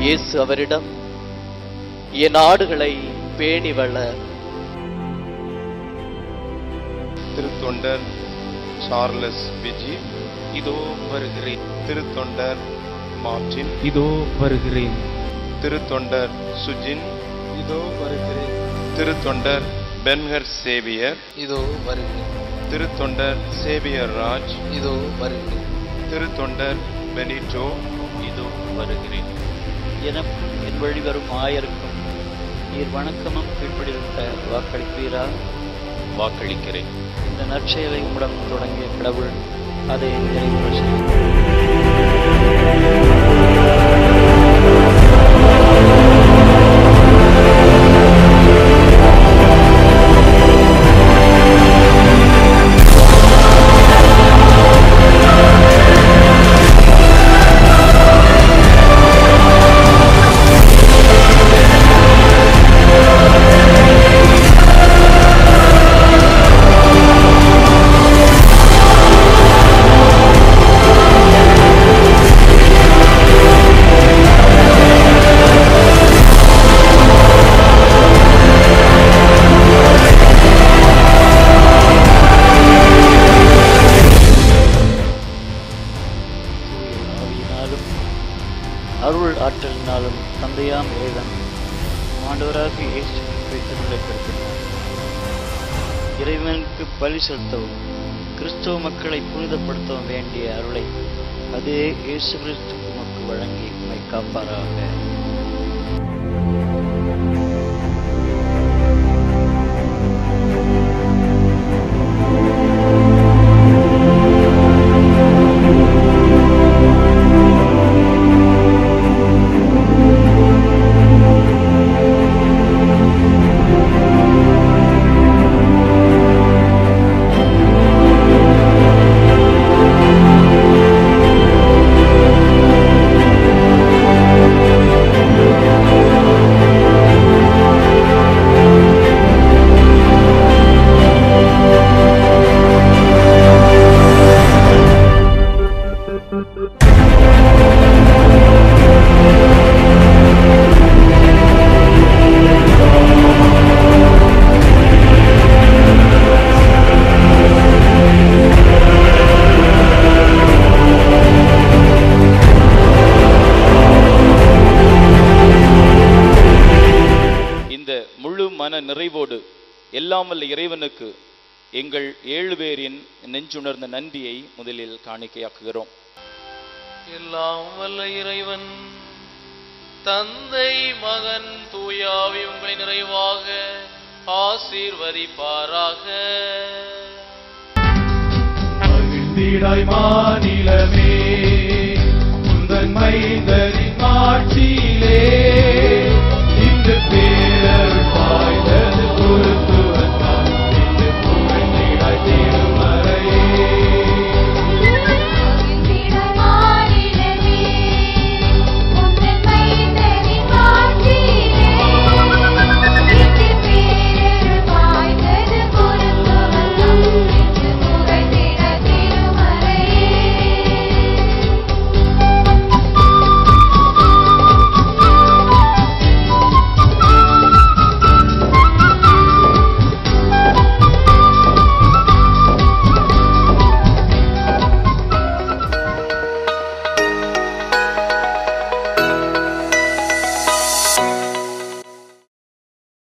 இயேசு அவரிடம் என் ஆடுகளை பேணி வளர் திருத்தொண்டர் சார்லஸ் விஜி இதோ வருகிறேன் திருத்தொண்டர் மார்டின் இதோ வருகிறேன் திருத்தொண்டர் சுஜின் இதோ வருகிறேன் திருத்தொண்டர் பென்ஹர் சேவியர் இதோ வருகிறேன் திருத்தொண்டர் சேவியர் ராஜ் இதோ வருகிறேன் திருத்தொண்டர் பெனிட்டோ இதோ வருகிறேன் எனக்கும் என் வழி வரும் ஆயருக்கும் நீர் வணக்கமும் கீழ்ப்படியிருக்க வாக்களிப்பீரா வாக்களிக்கிறேன் இந்த நற்செயலை உடன் தொடங்கிய கடவுள் அதை நிறைவுற செய்யும் தூய ஆவியினாலும் அருள் ஆற்றலினாலும் தந்தையாம் இறைவன் ஆண்டவராக இயேசு கிறிஸ்துவை திருநிலைப்படுத்தினார் இறைவனுக்கு பலி செலுத்தவும் கிறிஸ்துவ மக்களை புனிதப்படுத்தவும் வேண்டிய அருளை அதே இயேசு கிறிஸ்து உமக்கு வழங்கி உம்மை காப்பாராக இந்த முழு மன நிறைவோடு எல்லாம் வல்ல இறைவனுக்கு எங்கள் ஏழு பேரின் நெஞ்சுணர்ந்த நன்றியை முதலில் காணிக்கையாக்குகிறோம் எல்லாம் வல்ல இறைவன் தந்தை மகன் தூயாவி உங்களை நிறைவாக ஆசீர்வதிப்பாராக மகிழ்ந்திடாய் மாநிலமே உந்தன் மைந்தரின் ஆட்சி